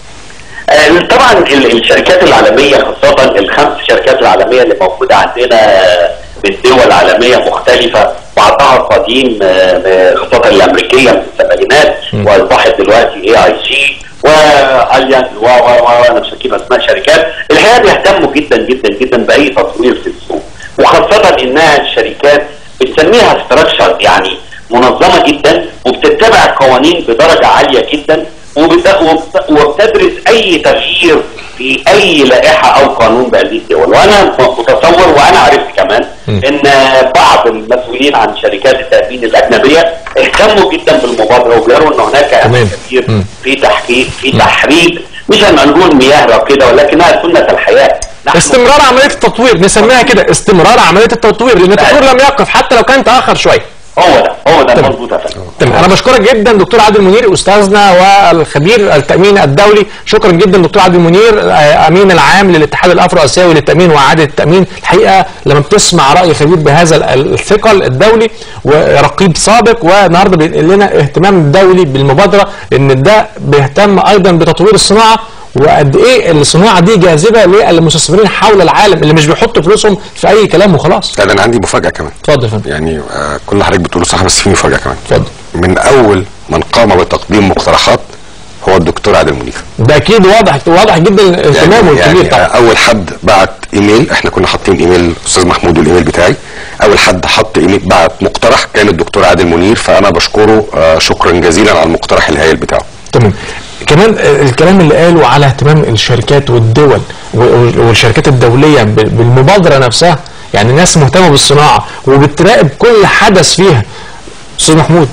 آه، طبعا ال- الشركات العالميه خاصه الخمس شركات العالميه اللي موجوده عندنا من دول عالميه مختلفه بعضها قديم آه، خاصه الامريكيه من الثمانينات واصبحت دلوقتي اي اي سي واليانز و و و انا مش هجيب اسماء شركات الحقيقه بيهتموا جدا جدا جدا باي تطوير في السوق وخاصه انها شركات بنسميها ستراكشر يعني منظمه جدا وبتتبع القوانين بدرجه عاليه جدا وبت- وبت- وبتدرس اي تغيير في اي لائحه او قانون بهذه الدول وانا متصور وانا عرفت كمان ان بعض المسؤولين عن شركات التامين الاجنبيه اهتموا جدا بالمبادره وبيروا ان هناك تمام. امل كبير مم. في تحقيق في تحريك مش هنقول مياه كده ولكنها سنه الحياه نحن استمرار عمليه التطوير نسميها كده استمرار عمليه التطوير لان التطوير لم يقف حتى لو كان تاخر شويه هو ده هو ده تمام. مظبوط يا فندم تمام انا بشكرك جدا دكتور عادل منير استاذنا والخبير التامين الدولي شكرا جدا دكتور عادل منير آه، امين العام للاتحاد الافرو اسيوي للتامين واعاده التامين الحقيقه لما بتسمع راي خبير بهذا ال- الثقل الدولي ورقيب سابق والنهارده بينقل لنا اهتمام دولي بالمبادره لان ده بيهتم ايضا بتطوير الصناعه وقد ايه الصناعه دي جاذبه للمستثمرين حول العالم اللي مش بيحطوا فلوسهم في اي كلام وخلاص لا ده انا عندي مفاجاه كمان اتفضل يا فندم يعني آه كل اللي حضرتك بتقوله صح بس في مفاجاه كمان اتفضل من اول من قام بتقديم مقترحات هو الدكتور عادل منير ده اكيد واضح واضح جدا اهتمامه الكبير يعني طبعا اول حد بعت ايميل احنا كنا حاطين ايميل استاذ محمود والايميل بتاعي اول حد حط ايميل بعت مقترح كان الدكتور عادل منير فانا بشكره آه شكرا جزيلا على المقترح الهائل بتاعه تمام كمان الكلام اللي قاله على اهتمام الشركات والدول و- والشركات الدوليه ب- بالمبادره نفسها يعني ناس مهتمه بالصناعه وبتراقب كل حدث فيها استاذ محمود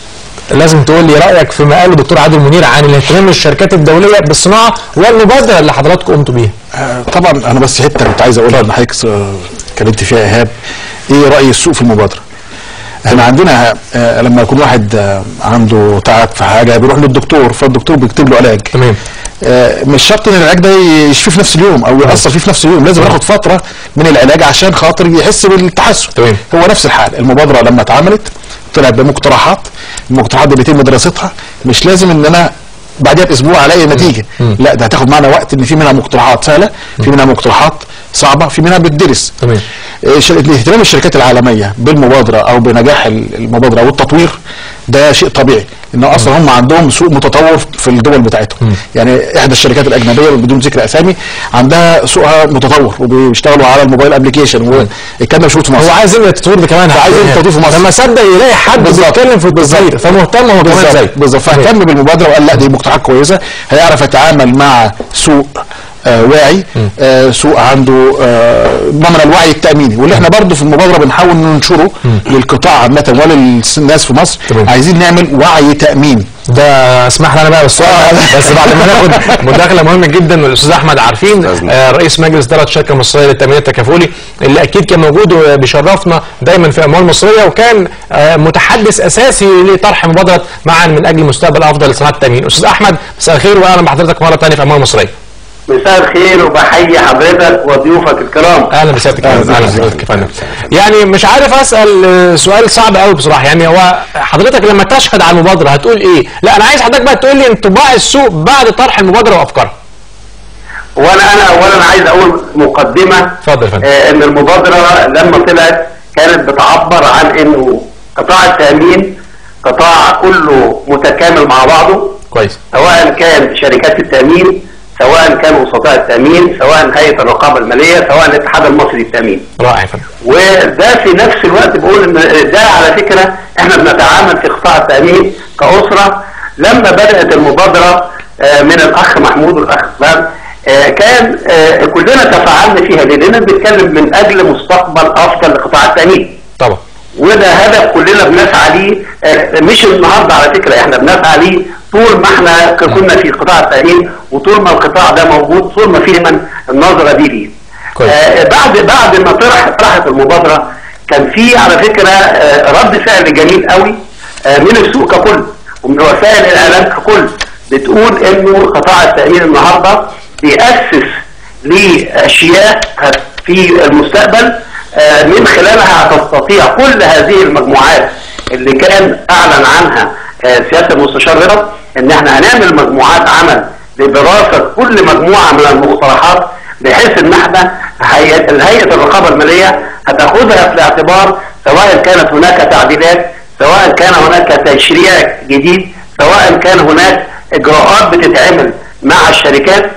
لازم تقول لي رايك فيما قاله دكتور عادل منير عن الاهتمام الشركات الدوليه بالصناعه والمبادره اللي حضراتكم قمتوا بيها آه، طبعا انا بس حته كنت عايز اقولها ان حضرتك آه، اتكلمت فيها ايهاب ايه راي السوق في المبادره؟ احنا عندنا آه، لما يكون واحد آه، عنده تعب في حاجه بيروح للدكتور فالدكتور بيكتب له علاج تمام آه، مش شرط ان العلاج ده يشفيه في نفس اليوم او ياثر فيه في نفس اليوم لازم ياخد فتره من العلاج عشان خاطر يحس بالتحسن تمام. هو نفس الحال المبادره لما اتعملت طلعت بمقترحات المقترحات دي بيتم دراستها مش لازم ان انا بعدها باسبوع الاقي نتيجه لا ده هتاخد معنا وقت ان في منها مقترحات سهله في منها مقترحات صعبه في منها بتدرس تمام. آه، ش- اهتمام الشركات العالميه بالمبادره او بنجاح ال- المبادره او التطوير ده شيء طبيعي ان اصلا هم عندهم سوق متطور في الدول بتاعتهم يعني احدى الشركات الاجنبيه بدون ذكر اسامي عندها سوقها متطور وبيشتغلوا على الموبايل ابلكيشن والكلام ده مش موجود في هو مصر عايز يعمل التطوير ده كمان فعايز يعمل التطوير في مصر. لما صدق يلاقي حد بالظبط. بيتكلم في التطوير فمهتم هو كمان زي بالظبط بالظبط فاهتم بالمبادره وقال لا دي مقترحات كويسه هيعرف يتعامل مع سوق آه واعي آه سوق عنده آه نوع من الوعي التاميني واللي احنا برضو في المبادره بنحاول ننشره للقطاع عامه وللناس في مصر تمام. عايزين نعمل وعي تاميني ده اسمح لي انا بقى بالسؤال ده، بس بعد ما ناخد مداخله مهمه جدا من الاستاذ احمد عارفين أستاذنا. آه، رئيس مجلس اداره الشركه المصريه للتامين التكافلي اللي اكيد كان موجود وبيشرفنا دايما في اموال مصريه وكان آه، متحدث اساسي لطرح مبادره معا من اجل مستقبل افضل لصناعه التامين استاذ احمد مساء الخير واهلا بحضرتك مره ثانيه في اموال مصريه مساء الخير وبحيي حضرتك وضيوفك الكرام اهلا بسيادتك يا فندم. اهلا بسيادتك يا فندم يعني مش عارف اسال آه، سؤال صعب قوي بصراحه يعني هو حضرتك لما تشهد على المبادره هتقول ايه لا انا عايز حضرتك بقى تقول لي انطباع السوق بعد طرح المبادره وافكارها وانا انا اولا عايز اقول مقدمه اتفضل يا فندم. آه ان المبادره لما طلعت كانت بتعبر عن انه قطاع التامين قطاع كله متكامل مع بعضه كويس سواء كان شركات التامين سواء كان وسطاء التامين سواء هيئه الرقابه الماليه سواء الاتحاد المصري للتامين رائع يا فندم وده في نفس الوقت بقول ان ده على فكره احنا بنتعامل في قطاع التامين كاسره لما بدات المبادره آه، من الاخ محمود والاخ فلان آه، كان آه، كلنا تفاعلنا فيها لاننا بنتكلم من اجل مستقبل افضل لقطاع التامين طبعا وده هدف كلنا بنسعى ليه آه، مش النهارده على فكره احنا بنسعى ليه طول ما احنا كنا في قطاع التامين وطول ما القطاع ده موجود طول ما في من النظره دي ليه. كويس. آه بعد بعد ما طرح طرحت المبادره كان في على فكره آه رد فعل جميل قوي آه من السوق ككل ومن وسائل الاعلام ككل بتقول انه قطاع التامين النهارده بيأسس لاشياء هت- في المستقبل آه، من خلالها هتستطيع كل هذه المجموعات اللي كان اعلن عنها آه، سياده المستشار رضا ان احنا هنعمل مجموعات عمل لدراسه كل مجموعه من المقترحات بحيث ان احنا هيئه الهيئه الرقابه الماليه هتاخدها في الاعتبار سواء كانت هناك تعديلات سواء كان هناك تشريع جديد سواء كان هناك اجراءات بتتعمل مع الشركات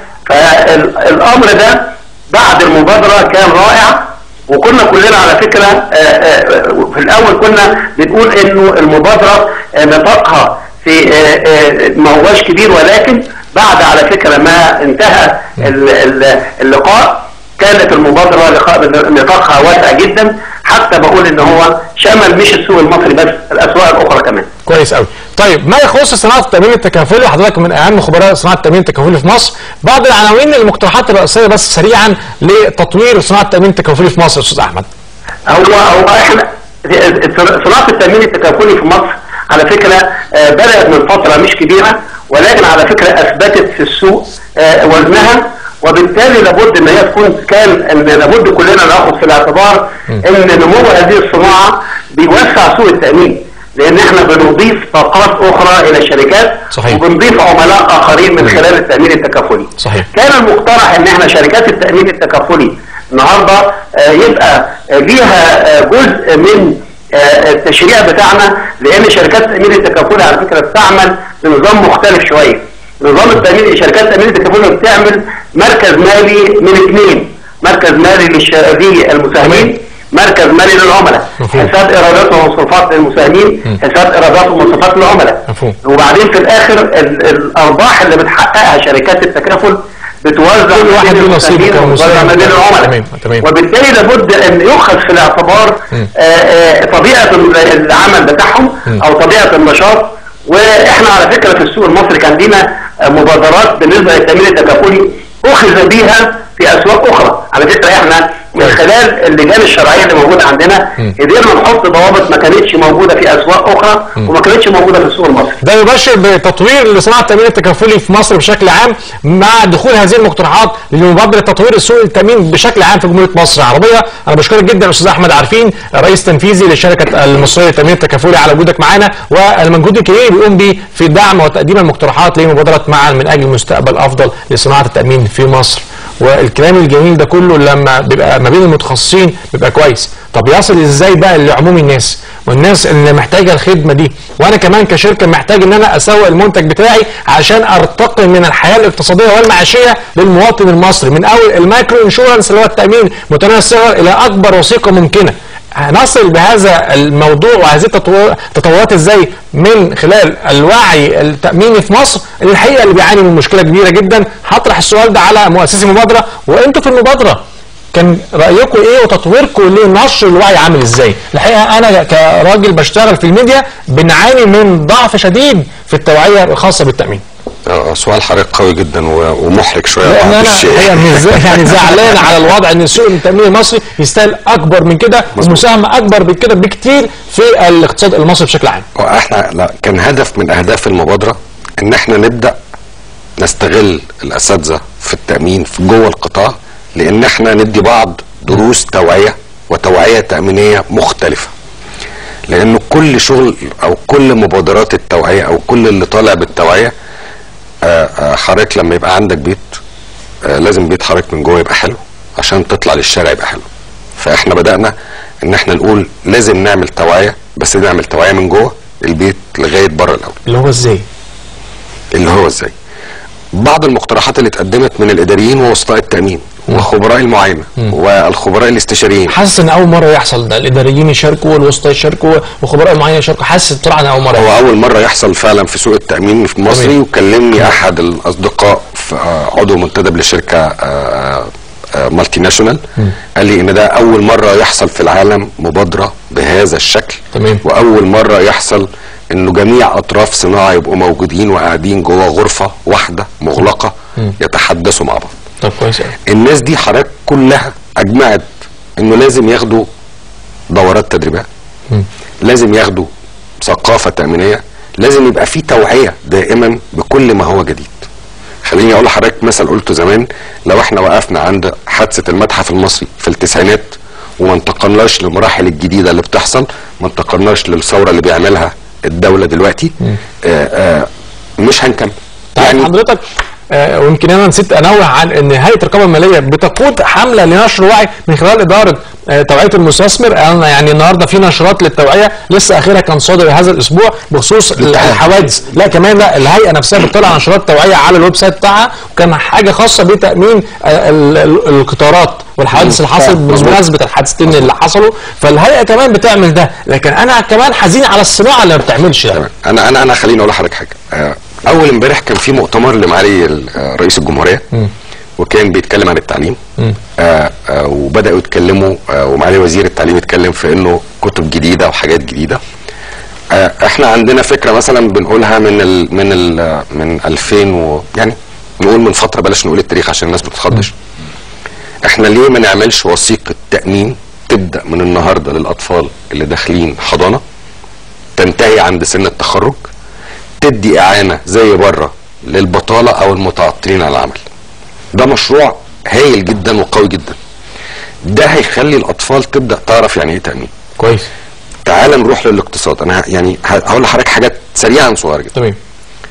فالامر ده بعد المبادره كان رائع وكنا كلنا على فكره آه، آه، في الاول كنا بنقول انه المبادره آه، نطاقها في آه، آه، ما هواش كبير ولكن بعد على فكره ما انتهى ال- ال- اللقاء كانت المبادره لقاء- نطاقها واسع جدا حتى بقول ان هو شمل مش السوق المصري بس الاسواق الاخرى كمان كويس قوي طيب ما يخص صناعه التامين التكافلي وحضرتك من اهم خبراء صناعه التامين التكافلي في مصر بعض العناوين المقترحات الرئيسيه بس سريعا لتطوير صناعه التامين التكافلي في مصر يا استاذ احمد هو هو احنا صناعه التامين التكافلي في مصر على فكره آه، بدات من فتره مش كبيره ولكن على فكره اثبتت في السوق آه، وزنها وبالتالي لابد ان هي تكون كان ان لابد كلنا ناخذ في الاعتبار ان نمو هذه الصناعه بيوسع سوق التامين لان احنا بنضيف طاقات اخرى الى الشركات صحيح. وبنضيف عملاء اخرين من خلال التامين التكافلي صحيح. كان المقترح ان احنا شركات التامين التكافلي النهارده آه، يبقى آه، ليها آه، جزء من آه، التشريع بتاعنا لان شركات التامين التكافلي على فكره بتعمل بنظام مختلف شويه نظام التامين شركات التامين التكافلي بتعمل مركز مالي من اثنين مركز مالي للش- للمساهمين مركز مالي للعملاء مفهوم. حساب ايرادات ومصروفات للمساهمين حساب ايرادات ومصروفات للعملاء مفهوم. وبعدين في الاخر ال- الارباح اللي بتحققها شركات التكافل بتوزع كل ما واحد بين له نصيبه المساهمين كمساهم. وتوزع ما بين العملاء تمام، تمام. وبالتالي لابد ان يؤخذ في الاعتبار آه، آه، طبيعه ال- العمل بتاعهم او طبيعه النشاط واحنا على فكره في السوق المصري كان لينا آه، مبادرات بالنسبه للتامين التكافلي اخذ بيها في اسواق اخرى على فكره احنا من كويس. خلال اللجان الشرعيه اللي موجوده عندنا قدرنا نحط ضوابط ما كانتش موجوده في اسواق اخرى وما كانتش موجوده في السوق المصري ده يبشر بتطوير لصناعه التامين التكافلي في مصر بشكل عام مع دخول هذه المقترحات لمبادره تطوير السوق التامين بشكل عام في جمهوريه مصر العربيه انا بشكرك جدا يا استاذ احمد عارفين رئيس تنفيذي للشركه المصريه للتامين التكافلي على وجودك معانا والمجهود الكبير اللي بيقوم به في دعم وتقديم المقترحات لمبادره معا من اجل مستقبل افضل لصناعه التامين في مصر والكلام الجميل ده كله لما بيبقى ما بين المتخصصين بيبقى كويس طب يصل ازاي بقى لعموم الناس والناس اللي محتاجه الخدمه دي وانا كمان كشركه محتاج ان انا اسوق المنتج بتاعي عشان ارتقي من الحياه الاقتصاديه والمعيشيه للمواطن المصري من اول المايكرو انشورنس اللي هو التامين متناهي الصغر الى اكبر وثيقه ممكنه هنصل بهذا الموضوع وهذه التطور- التطورات ازاي من خلال الوعي التاميني في مصر اللي الحقيقه اللي بيعاني من مشكله كبيره جدا هطرح السؤال ده على مؤسسي المبادره وانتوا في المبادره كان رايكم ايه وتطويركم لنشر الوعي عامل ازاي؟ الحقيقه انا كراجل بشتغل في الميديا بنعاني من ضعف شديد في التوعيه الخاصه بالتامين. آه، سؤال حضرتك قوي جدا و- ومحرج شويه لان بعض انا الشيء. هي مش زي- يعني زعلان على الوضع ان السوق التامين المصري يستاهل اكبر من كده ومساهمه اكبر من كده بكتير في الاقتصاد المصري بشكل عام. واحنا لا كان هدف من اهداف المبادره ان احنا نبدا نستغل الاساتذه في في التامين في جوه القطاع لان احنا ندي بعض دروس توعيه وتوعيه تامينيه مختلفه لانه كل شغل او كل مبادرات التوعيه او كل اللي طالع بالتوعيه آه، آه، حضرتك لما يبقى عندك بيت آه، لازم بيت حضرتك من جوه يبقى حلو عشان تطلع للشارع يبقى حلو فاحنا بدانا ان احنا نقول لازم نعمل توعيه بس نعمل توعيه من جوه البيت لغايه بره الاول اللي هو ازاي اللي هو ازاي بعض المقترحات اللي اتقدمت من الاداريين ووسطاء التامين وخبراء المعاينه والخبراء الاستشاريين حاسس ان اول مره يحصل ده الاداريين يشاركوا والوسطاء يشاركوا وخبراء المعاينه يشاركوا حاسس بصراحه ان اول مره هو اول مره يحصل فعلا في سوق التامين في المصري تمام. وكلمني احد الاصدقاء في آه، عضو منتدب لشركه آه، آه، مالتي ناشونال قال لي ان ده اول مره يحصل في العالم مبادره بهذا الشكل تمام. واول مره يحصل انه جميع اطراف صناعه يبقوا موجودين وقاعدين جوه غرفه واحده مغلقه يتحدثوا مع بعض طب كويس قوي الناس دي حضرتك كلها اجمعت انه لازم ياخدوا دورات تدريبات لازم ياخدوا ثقافه تامينيه لازم يبقى في توعيه دائما بكل ما هو جديد خليني اقول لحضرتك مثل قلته زمان لو احنا وقفنا عند حادثه المتحف المصري في التسعينات وما انتقلناش للمراحل الجديده اللي بتحصل ما انتقلناش للثوره اللي بيعملها الدوله دلوقتي آه آه مش هنكمل يعني حضرتك آه، ويمكن انا نسيت انوه عن ان هيئه الرقابه الماليه بتقود حمله لنشر وعي من خلال اداره آه، توعيه المستثمر انا يعني النهارده في نشرات للتوعيه لسه اخرها كان صادر هذا الاسبوع بخصوص الاتحاد. الحوادث لا كمان لا الهيئه نفسها بتطلع نشرات توعيه على الويب سايت بتاعها وكان حاجه خاصه بتامين آه، ال- ال- القطارات والحوادث اللي حصلت بمناسبه الحادثتين اللي حصلوا فالهيئه كمان بتعمل ده لكن انا كمان حزين على الصناعه اللي ما بتعملش ده تمام انا انا انا خليني اقول لحضرتك حاجه آه، اول امبارح كان في مؤتمر لمعالي ال- آه، رئيس الجمهوريه وكان بيتكلم عن التعليم آه آه وبداوا يتكلموا آه ومعالي وزير التعليم اتكلم في انه كتب جديده وحاجات جديده آه احنا عندنا فكره مثلا بنقولها من ال من ال من 2000 و يعني نقول من فتره بلاش نقول التاريخ عشان الناس ما تتخضش احنا ليه ما نعملش وثيقه تامين تبدا من النهارده للاطفال اللي داخلين حضانه تنتهي عند سن التخرج تدي اعانه زي بره للبطاله او المتعطلين عن العمل ده مشروع هايل جدا وقوي جدا ده هيخلي الاطفال تبدا تعرف يعني ايه تامين كويس تعال نروح للاقتصاد انا يعني ه- هقول لحضرتك حاجات سريعا صغيره جدا تمام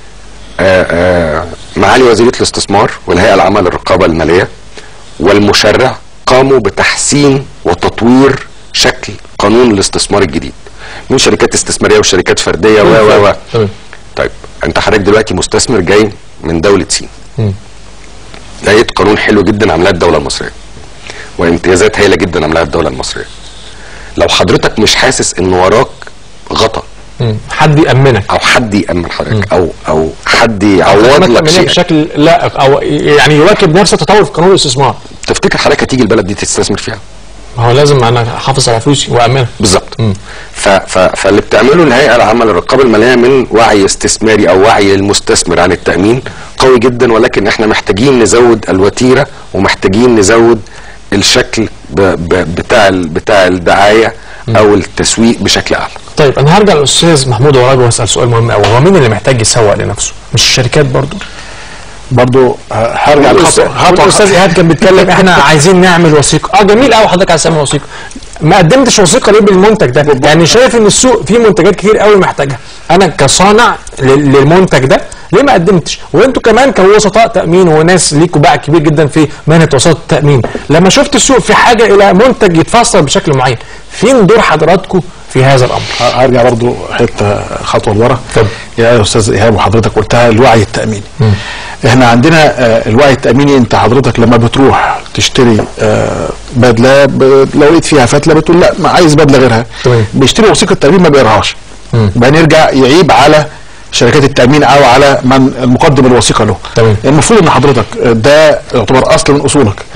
آه، آه، معالي وزيره الاستثمار والهيئه العامه للرقابه الماليه والمشرع قاموا بتحسين وتطوير شكل قانون الاستثمار الجديد من شركات استثماريه وشركات فرديه و و و تمام طيب انت حضرتك دلوقتي مستثمر جاي من دوله سين مم. لقيت قانون حلو جدا عاملاه الدوله المصريه وامتيازات هايله جدا عاملاها الدوله المصريه لو حضرتك مش حاسس ان وراك غطا مم. حد يامنك او حد يامن حضرتك او او حد يعوض خدمات لك تأمينية شيء بشكل لا او يعني يواكب نفس التطور في قانون الاستثمار تفتكر حضرتك هتيجي البلد دي تستثمر فيها ما هو لازم انا احافظ على فلوسي وامنها بالظبط ف... ف... فاللي بتعمله الهيئه العامه للرقابه الماليه من وعي استثماري او وعي المستثمر عن التامين قوي جدا ولكن احنا محتاجين نزود الوتيره ومحتاجين نزود الشكل ب... ب... بتاع ال... بتاع الدعايه او التسويق بشكل اعلى طيب انا هرجع للاستاذ محمود وراجي واسال سؤال مهم قوي هو مين اللي محتاج يسوق لنفسه مش الشركات برضو برضو ه- هرجع والأستاذ لخطوه الاستاذ ايهاب كان بيتكلم احنا عايزين نعمل وثيقه اه جميل قوي حضرتك عايز تعمل وثيقه ما قدمتش وثيقه ليه بالمنتج ده يعني شايف ان السوق فيه منتجات كتير قوي محتاجها انا كصانع لل- للمنتج ده ليه ما قدمتش وانتوا كمان كوسطاء تامين وناس ليكوا باع كبير جدا في مهنه وساطه التامين لما شفت السوق في حاجه الى منتج يتفسر بشكل معين فين دور حضراتكم في هذا الامر ه- هرجع برضو حته خطوه لورا اتفضل. يا استاذ ايهاب وحضرتك قلتها الوعي التاميني احنا عندنا آه، الوعي التاميني انت حضرتك لما بتروح تشتري آه، بدله ب- لو لقيت فيها فتله بتقول لا ما عايز بدله غيرها تمام. بيشتري وثيقه تامين ما بيقراهاش بقى نرجع يعيب على شركات التامين او على من المقدم الوثيقه له تمام. المفروض ان حضرتك ده يعتبر اصل من اصولك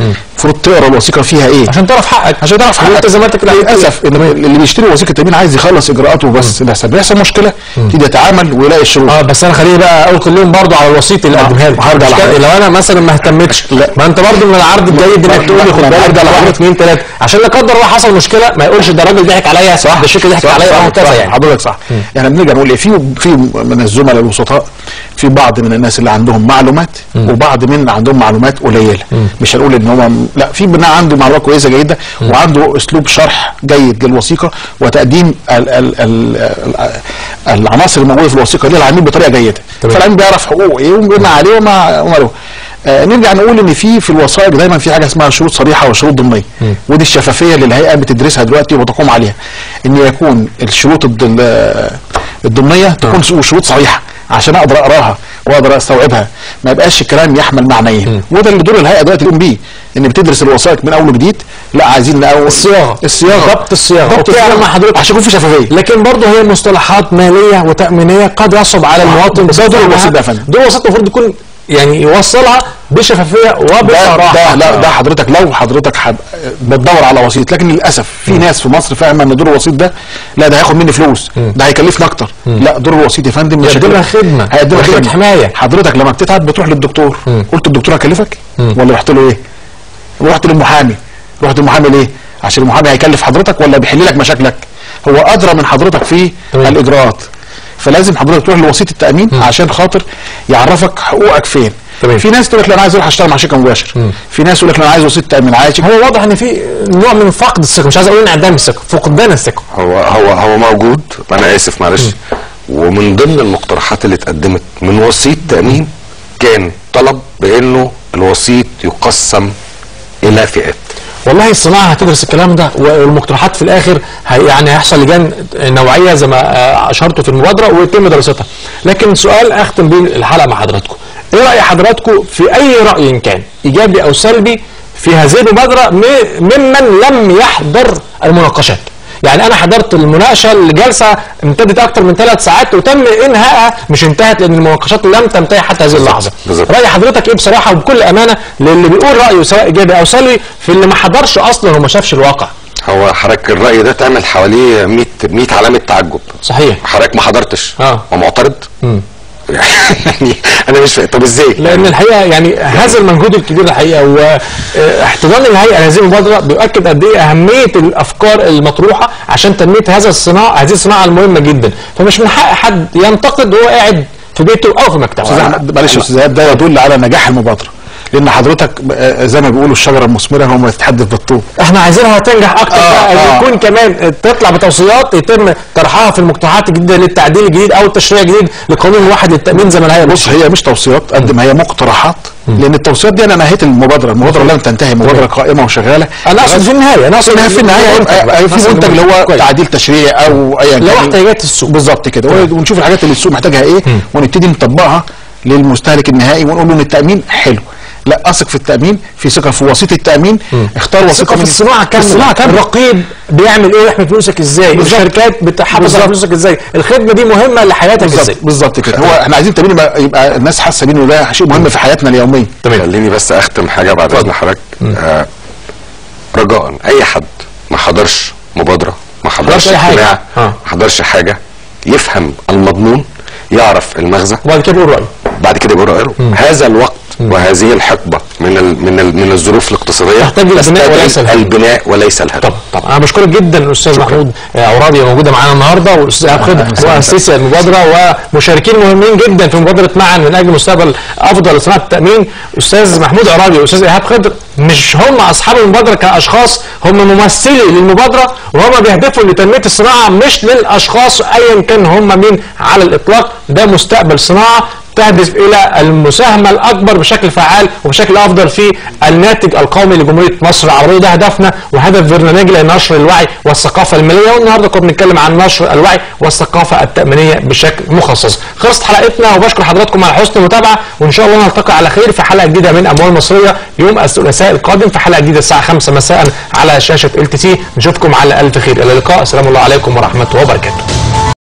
المفروض تقرا الوثيقه فيها ايه عشان تعرف حقك عشان تعرف حقك التزاماتك اللي عليك للاسف إن اللي بيشتري وثيقه التامين عايز يخلص اجراءاته بس للاسف بيحصل مشكله يبتدي يتعامل ويلاقي الشروط اه بس انا خليني بقى اقول كلهم برضو على الوسيط اللي قدمها لي هرجع مش كده؟ لحضرتك. لو انا مثلا ما اهتمتش لا. ما انت برضو من العرض الجيد انك تقول لي خد لا، بالك هرجع ده واحد لحضرتك. اثنين ثلاثه عشان لا قدر الله حصل مشكله ما يقولش ده الراجل ضحك عليا صح ده الشركه ضحك عليا وهكذا يعني حضرتك صح يعني بنرجع نقول ايه في في من الزملاء الوسطاء في بعض من الناس اللي عندهم معلومات وبعض من عندهم معلومات قليله مش هنقول ان هم لا في بناء عنده معلومات كويسه جدا وعنده اسلوب شرح جيد للوثيقه وتقديم ال ال ال ال العناصر الموجوده في الوثيقه دي للعميل بطريقه جيده تمام. فالعميل بيعرف حقوقه ايه وما عليه وما وما له آه نرجع نقول ان في في الوثائق دايما في حاجه اسمها شروط صريحه وشروط ضمنيه ودي الشفافيه اللي الهيئه بتدرسها دلوقتي وتقوم عليها ان يكون الشروط الض- ال- الضمنيه تكون شروط صريحه عشان اقدر اقراها واقدر استوعبها ما يبقاش الكلام يحمل معنيين وده اللي دور الهيئه دلوقتي تقوم بيه ان بتدرس الوثائق من اول وجديد لا عايزين نقوم الصياغة. الصياغه ضبط الصياغة. ضبط أوكي، أنا مع حضرتك. عشان يكون في شفافيه لكن برضه هي مصطلحات ماليه وتامينيه قد يصعب على المواطن ده دور الوسيط ده يا فندم. دور الوسيط المفروض يكون يعني يوصلها بشفافيه ده وبصراحه ده لا ده حضرتك لو حضرتك حب بتدور على وسيط لكن للاسف في ناس في مصر فاهمه ان دور الوسيط ده لا ده هياخد مني فلوس ده هيكلفني اكتر لا دور الوسيط يا فندم مش يقدم لها هيكلف- خدمة. هيقدم لك وخدمة خدمه حماية. حضرتك لما بتتعب بتروح للدكتور قلت الدكتور هيكلفك ولا رحت له ايه؟ رحت للمحامي رحت للمحامي ليه؟ عشان المحامي هيكلف حضرتك ولا بيحل لك مشاكلك هو ادرى من حضرتك في تمام. الاجراءات فلازم حضرتك تروح لوسيط التامين عشان خاطر يعرفك حقوقك فين تمام. في ناس تقول لك لا انا عايز اروح اشتغل مع شركه مباشر في ناس يقول لك لا انا عايز وسيط تامين عايز شركة- هو واضح ان في نوع من فقد الثقه مش عايز اقول انعدام الثقه فقدان الثقه هو هو هو موجود انا اسف معلش ومن ضمن المقترحات اللي اتقدمت من وسيط تامين كان طلب بانه الوسيط يقسم الى فئات والله الصناعه هتدرس الكلام ده والمقترحات في الاخر هي يعني هيحصل لجان نوعيه زي ما آه، اشرتوا في المبادره ويتم دراستها لكن سؤال اختم بيه الحلقه مع حضراتكم ايه راي حضراتكم في اي راي كان ايجابي او سلبي في هذه المبادره م- ممن لم يحضر المناقشات يعني انا حضرت المناقشه الجلسه امتدت اكثر من ثلاث ساعات وتم انهائها مش انتهت لان المناقشات لم تنتهي حتى هذه اللحظه بالظبط. راي حضرتك ايه بصراحه وبكل امانه للي بيقول رايه سواء ايجابي او سلبي في اللي ما حضرش اصلا وما شافش الواقع هو حضرتك الراي ده تعمل حواليه 100 100 علامه تعجب صحيح حضرتك ما حضرتش آه. ومعترض يعني انا مش فاهم طب ازاي لان الحقيقه يعني هذا المجهود الكبير الحقيقه واحتضان الهيئه لهذه المبادره بيؤكد قد ايه اهميه الافكار المطروحه عشان تنميه هذا الصناعه هذه الصناعه المهمه جدا فمش من حق حد ينتقد وهو قاعد في بيته او في مكتبه استاذ احمد معلش يا استاذ ايهاب ده يدل على نجاح المبادره لان حضرتك آه، زي ما بيقولوا الشجره المثمره هو ما تتحدث بالطوب احنا عايزينها تنجح اكتر آه، بقى آه. يكون كمان تطلع بتوصيات يتم طرحها في المقترحات الجديده للتعديل الجديد او التشريع الجديد لقانون واحد للتامين زي ما الهيئه بص هي مش توصيات قد ما هي مقترحات لان التوصيات دي انا نهيت المبادره المبادره لم تنتهي مبادره قائمه وشغاله انا اقصد في النهايه انا اقصد في النهايه هيبقى هيبقى في منتج اللي هو كويس. تعديل تشريعي او ايا لو كان. احتياجات السوق بالظبط كده ونشوف الحاجات اللي السوق محتاجها ايه ونبتدي نطبقها للمستهلك النهائي ونقول له ان التامين حلو لا اثق في التامين في ثقه في وسيط التامين اختار وسيط ثقه في من- الصناعه كامله الصناعه كامله الرقيب بيعمل ايه ويحمي فلوسك ازاي بالظبط. الشركات بتحافظ على بالظبط. فلوسك ازاي الخدمه دي مهمه لحياتك ازاي بالظبط بالظبط كده هو احنا عايزين التامين يبقى, يبقى الناس حاسه بيه انه ده شيء مهم في حياتنا اليوميه خليني بس اختم حاجه بعد اذن حضرتك آه رجاء اي حد ما حضرش مبادره ما حضرش أي حاجة. اجتماع آه. ما حضرش حاجه يفهم المضمون يعرف المغزى وبعد كده بيقول رايه بعد كده بيقول رأيه هذا الوقت وهذه الحقبه من ال من ال من الظروف الاقتصاديه تحتاج البناء تستدعي وليس الهدم. البناء وليس الهدم طبعا طبعا انا بشكرك جدا الاستاذ محمود آه، عرابي موجوده معانا النهارده والاستاذ ايهاب خضر مؤسسي المبادره ومشاركين مهمين جدا في مبادره معا من اجل مستقبل افضل لصناعه التامين استاذ محمود عرابي واستاذ ايهاب خضر مش هم اصحاب المبادره كاشخاص هم ممثلي للمبادره وهم بيهدفوا لتنميه الصناعه مش للاشخاص ايا كان هم مين على الاطلاق ده مستقبل صناعه تهدف الى المساهمه الاكبر بشكل فعال وبشكل افضل في الناتج القومي لجمهوريه مصر العربيه ده هدفنا وهدف برنامجنا لنشر الوعي والثقافه الماليه والنهارده كنا بنتكلم عن نشر الوعي والثقافه التامينيه بشكل مخصص. خلصت حلقتنا وبشكر حضراتكم على حسن المتابعه وان شاء الله نلتقي على خير في حلقه جديده من اموال مصريه يوم الثلاثاء القادم في حلقه جديده الساعه 5 مساء على شاشه ال تي سي نشوفكم على الف خير الى اللقاء السلام الله عليكم ورحمه الله وبركاته.